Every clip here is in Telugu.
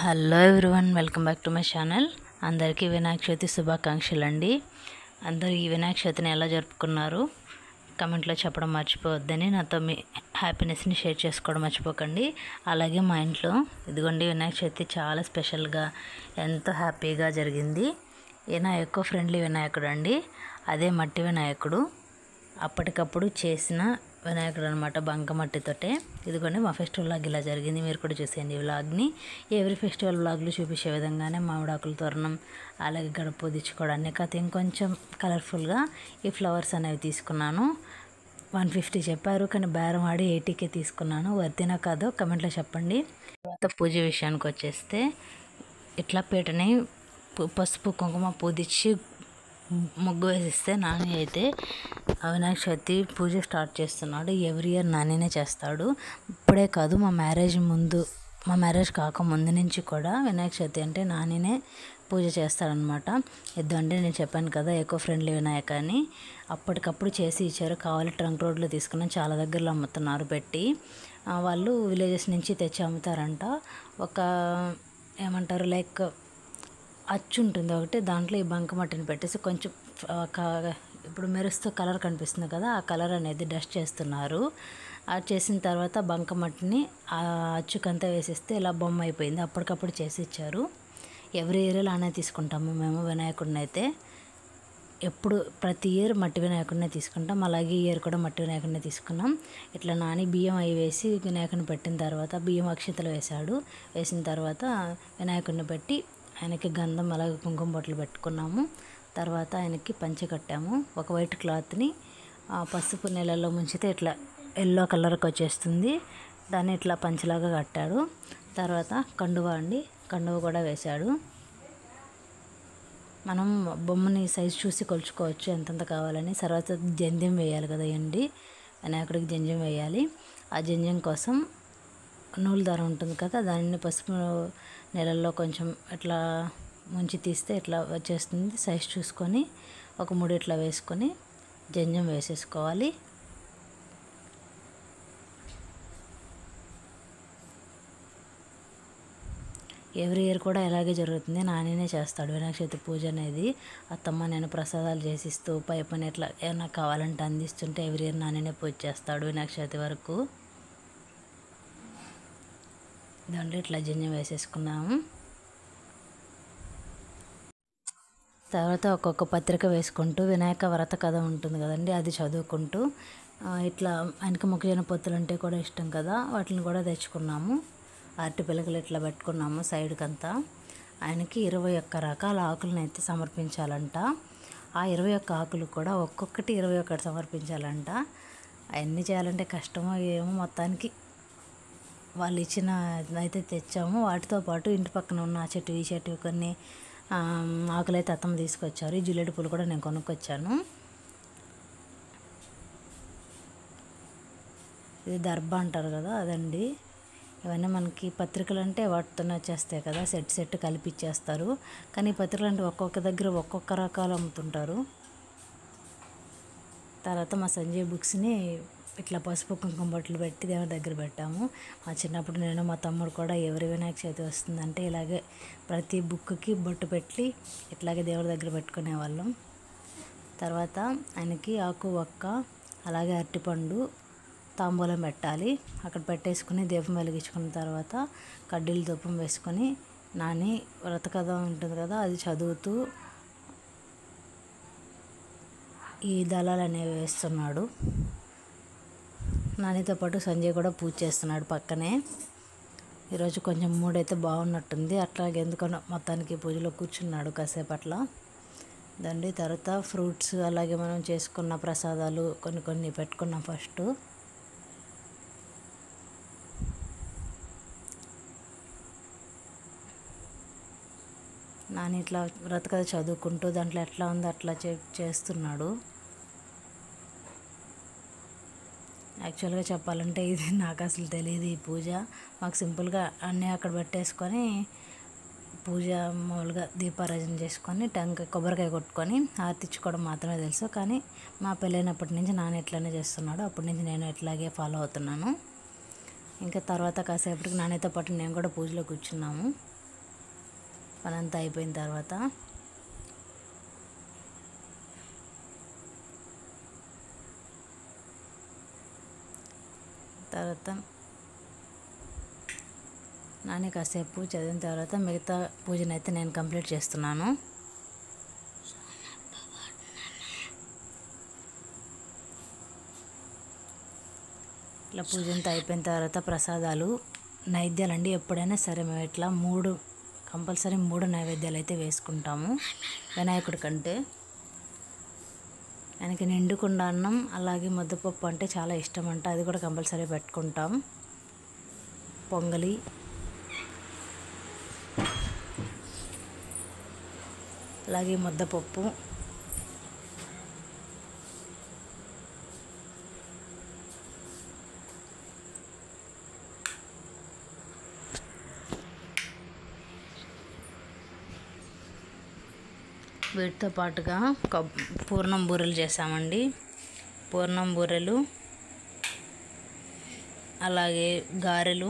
hello everyone welcome back to my channel అందరికీ వినాయక చవితి శుభాకాంక్షలు అండి అందరూ ఈ వినాయక చవితిని ఎలా జరుపుకున్నారు కమెంట్లో చెప్పడం మర్చిపోవద్దని నాతో మీ హ్యాపీనెస్ని షేర్ చేసుకోవడం మర్చిపోకండి అలాగే మా ఇంట్లో ఇదిగోండి వినాయక చవితి చాలా స్పెషల్గా ఎంతో హ్యాపీగా జరిగింది ఈయన ఎకో ఫ్రెండ్లీ వినాయకుడు అండి అదే మట్టి వినాయకుడు అప్పటికప్పుడు చేసిన వినాయకుడు అనమాట బంకమట్టితోటే ఇదిగోండి మా ఫెస్టివల్ వ్లాగ్ ఇలా జరిగింది మీరు కూడా చూసేయండి ఈ వ్లాగ్ని ఎవ్రీ ఫెస్టివల్ వ్లాగ్లు చూపించే విధంగానే మామిడాకుల తోరణం అలాగే గడప పొదించుకోవడాన్ని కథ ఇంకొంచెం కలర్ఫుల్గా ఈ ఫ్లవర్స్ అనేవి తీసుకున్నాను వన్ ఫిఫ్టీ చెప్పారు కానీ బేరం ఆడి ఎయిటీకే తీసుకున్నాను వర్తినా కాదో కమెంట్లో చెప్పండి తర్వాత పూజ విషయానికి వచ్చేస్తే ఇట్లా పీటని పు- పసుపు కుంకుమ పూదిచ్చి ముగ్గు వేసిస్తే నాని అయితే ఆ వినాయక చవితి పూజ స్టార్ట్ చేస్తున్నాడు ఎవ్రీ ఇయర్ నానినే చేస్తాడు ఇప్పుడే కాదు మా మ్యారేజ్ ముందు మా మ్యారేజ్ కాక ముందు నుంచి కూడా వినాయక చవితి అంటే నానినే పూజ చేస్తాడనమాట ఇద్దంటే నేను చెప్పాను కదా ఎకో ఫ్రెండ్లీ వినాయక అని అప్పటికప్పుడు చేసి ఇచ్చారు కావాలి ట్రంక్ రోడ్లో తీసుకున్నాం చాలా దగ్గరలో అమ్ముతున్నారు పెట్టి ఆ, వాళ్ళు విలేజెస్ నుంచి తెచ్చి అమ్ముతారంట ఒక ఏమంటారు లైక్ అచ్చు ఉంటుంది ఒకటి దాంట్లో ఈ బంకమట్టిని పెట్టేసి కొంచెం ఒక ఇప్పుడు మెరుస్తూ కలర్ కనిపిస్తుంది కదా ఆ కలర్ అనేది డస్ట్ చేస్తున్నారు అది చేసిన తర్వాత బంకమట్టిని ఆ అచ్చుకంతా వేసేస్తే ఇలా బొమ్మ అయిపోయింది అప్పటికప్పుడు చేసి ఇచ్చారు ఎవ్రీ ఇయర్ ఇలానే తీసుకుంటాము మేము వినాయకుడిని అయితే ఎప్పుడు ప్రతి ఇయర్ మట్టి వినాయకుడినే తీసుకుంటాం అలాగే ఈ ఇయర్ కూడా మట్టి వినాయకుడినే తీసుకున్నాం ఇట్లా నాని బియ్యం అవి వేసి వినాయకుడిని పెట్టిన తర్వాత బియ్యం అక్షితలు వేశాడు వేసిన తర్వాత వినాయకుడిని పెట్టి ఆయనకి గంధం అలాగే కుంకుమ బొట్లు పెట్టుకున్నాము తర్వాత ఆయనకి పంచె కట్టాము ఒక వైట్ క్లాత్ని ఆ పసుపు నీళ్ళల్లో ముంచితే ఇట్లా ఎల్లో కలర్కి వచ్చేస్తుంది దాన్ని ఇట్లా పంచలాగా కట్టాడు తర్వాత కండువా అండి కండువ కూడా వేశాడు మనం బొమ్మని సైజు చూసి కొలుచుకోవచ్చు ఎంతెంత కావాలని తర్వాత జంధ్యం వేయాలి కదా అండి వినాయకుడికి జంధ్యం వేయాలి ఆ జంధ్యం కోసం నూలు దారం ఉంటుంది కదా దాన్ని పసుపు నీళ్ళల్లో కొంచెం ఇట్లా ముంచి తీస్తే ఇట్లా వచ్చేస్తుంది సైజ్ చూసుకొని ఒక ముడి ఇట్లా వేసుకొని జంధ్యం వేసేసుకోవాలి ఎవ్రీ ఇయర్ కూడా ఇలాగే జరుగుతుంది నానినే చేస్తాడు వినాయక చవితి పూజ అనేది అత్తమ్మ నేను ప్రసాదాలు చేసిస్తూ పై పని ఎట్లా ఏమైనా కావాలంటే అందిస్తుంటే ఎవ్రీ ఇయర్ నానినే పూజ చేస్తాడు వినాయక చవితి వరకు దాంట్లో ఇట్లా జన్యం వేసేసుకున్నాము తర్వాత ఒక్కొక్క పత్రిక వేసుకుంటూ వినాయక వ్రత కథ ఉంటుంది కదండి అది చదువుకుంటూ ఆ, ఇట్లా ఆయనకి మొక్కజొన్న పొత్తులు అంటే కూడా ఇష్టం కదా వాటిని కూడా తెచ్చుకున్నాము అరటి పిలకలు ఇట్లా పెట్టుకున్నాము సైడ్కి అంతా ఆయనకి ఇరవై ఒక్క రకాల ఆకులను అయితే సమర్పించాలంట ఆ ఇరవై ఒక్క ఆకులు కూడా ఒక్కొక్కటి ఇరవై ఒక్కటి సమర్పించాలంట అవన్నీ చేయాలంటే కష్టమో ఏమో మొత్తానికి వాళ్ళు ఇచ్చిన అయితే తెచ్చాము వాటితో పాటు ఇంటి పక్కన ఉన్న ఆ చెట్టు ఈ చెట్టు కొన్ని ఆ, ఆకులైతే అత్తమ్మ తీసుకొచ్చారు ఈ జిల్లేడు పూలు కూడా నేను కొనుక్కొచ్చాను ఇది దర్భ అంటారు కదా అదండి ఇవన్నీ మనకి పత్రికలు అంటే వాటితోనే వచ్చేస్తాయి కదా సెట్ సెట్ కలిపి ఇచ్చేస్తారు కానీ ఈ పత్రికలు అంటే ఒక్కొక్క దగ్గర ఒక్కొక్క రకాలు అమ్ముతుంటారు తర్వాత మా సంజయ్ బుక్స్ని ఇట్లా పసుపు కుంకుమ బొట్లు పెట్టి దేవుడి దగ్గర పెట్టాము మా చిన్నప్పుడు నేను మా తమ్ముడు కూడా ఎవరి వినాయక చవితి వస్తుందంటే ఇలాగే ప్రతి బుక్కి బొట్టు పెట్టి ఇట్లాగే దేవుడి దగ్గర పెట్టుకునే వాళ్ళం తర్వాత ఆయనకి ఆకు ఒక్క అలాగే అరటిపండు తాంబూలం పెట్టాలి అక్కడ పెట్టేసుకుని దీపం వెలిగించుకున్న తర్వాత కడ్డీలు దీపం వేసుకొని నాని వ్రత కథ ఉంటుంది కదా అది చదువుతూ ఈ దళాలు అనేవి వేస్తున్నాడు నానితో పాటు సంజయ్ కూడా పూజ చేస్తున్నాడు పక్కనే ఈరోజు కొంచెం మూడ్ అయితే బాగున్నట్టుంది అట్లాగే ఎందుకనో మొత్తానికి పూజలో కూర్చున్నాడు కాసేపు అట్లా దండి తర్వాత ఫ్రూట్స్ అలాగే మనం చేసుకున్న ప్రసాదాలు కొన్ని కొన్ని పెట్టుకున్నాం ఫస్ట్ నాని ఇట్లా బ్రతకద చదువుకుంటూ దాంట్లో ఎట్లా ఉందో అట్లా చే చేస్తున్నాడు యాక్చువల్గా చెప్పాలంటే ఇది నాకు అసలు తెలియదు ఈ పూజ మాకు సింపుల్గా అన్నీ అక్కడ పెట్టేసుకొని పూజ మామూలుగా దీపారాజన చేసుకొని టెంకాయ కొబ్బరికాయ కొట్టుకొని ఆర్తిచ్చుకోవడం మాత్రమే తెలుసు కానీ మా పెళ్ళైనప్పటి నుంచి నాన్న ఇట్లానే చేస్తున్నాడు అప్పటి నుంచి నేను ఇట్లాగే ఫాలో అవుతున్నాను ఇంకా తర్వాత కాసేపటికి నాన్నతో పాటు నేను కూడా పూజలో కూర్చున్నాము పనంతా అయిపోయిన తర్వాత తర్వాత నాని కాసేపు చదివిన తర్వాత మిగతా పూజనైతే నేను కంప్లీట్ చేస్తున్నాను ఇట్లా పూజ అంతా అయిపోయిన తర్వాత ప్రసాదాలు నైవేద్యాలండి ఎప్పుడైనా సరే మేము ఇట్లా మూడు కంపల్సరీ మూడు నైవేద్యాలు అయితే వేసుకుంటాము వినాయకుడి కంటే ఆయనకి నిండుకుండా అన్నం అలాగే ముద్దపప్పు అంటే చాలా ఇష్టం అంట అది కూడా కంపల్సరీ పెట్టుకుంటాం పొంగలి అలాగే ముద్దపప్పు వీటితో పాటుగా కొబ్ పూర్ణం బూరెలు చేసామండి పూర్ణం బూరెలు అలాగే గారెలు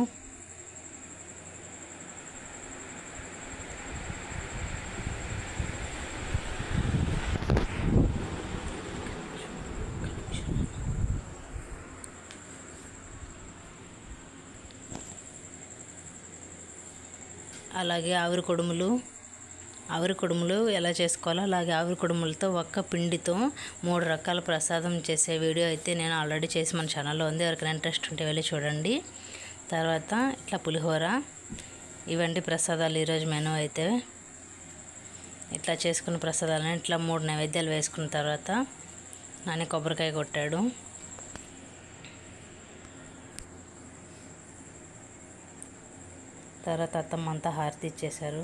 అలాగే ఆవిరి కుడుములు ఆవిరి కుడుములు ఎలా చేసుకోవాలో అలాగే ఆవిరి కుడుములతో ఒక్క పిండితో మూడు రకాల ప్రసాదం చేసే వీడియో అయితే నేను ఆల్రెడీ చేసి మన ఛానల్లో ఉంది ఎవరికైనా ఇంట్రెస్ట్ ఉంటే వెళ్ళి చూడండి తర్వాత ఇట్లా పులిహోర ఇవంటి ప్రసాదాలు ఈరోజు మెనూ అయితే ఇట్లా చేసుకున్న ప్రసాదాలను ఇట్లా మూడు నైవేద్యాలు వేసుకున్న తర్వాత నాని కొబ్బరికాయ కొట్టాడు తర్వాత అత్తమ్మ అంతా హారతి ఇచ్చేశారు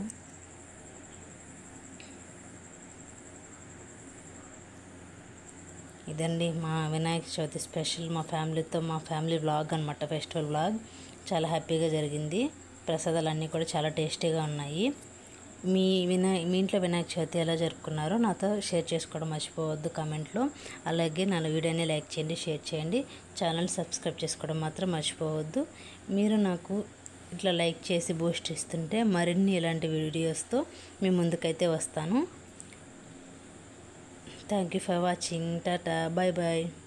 ఇదండి మా వినాయక చవితి స్పెషల్ మా ఫ్యామిలీతో మా ఫ్యామిలీ వ్లాగ్ అనమాట ఫెస్టివల్ వ్లాగ్ చాలా హ్యాపీగా జరిగింది ప్రసాదాలు అన్నీ కూడా చాలా టేస్టీగా ఉన్నాయి మీ వినాయ మీ ఇంట్లో వినాయక చవితి ఎలా జరుపుకున్నారో నాతో షేర్ చేసుకోవడం మర్చిపోవద్దు కామెంట్లో అలాగే నా వీడియోని లైక్ చేయండి షేర్ చేయండి ఛానల్ సబ్స్క్రైబ్ చేసుకోవడం మాత్రం మర్చిపోవద్దు మీరు నాకు ఇట్లా లైక్ చేసి బూస్ట్ ఇస్తుంటే మరిన్ని ఇలాంటి వీడియోస్తో మీ ముందుకైతే వస్తాను thank you for watching tata bye bye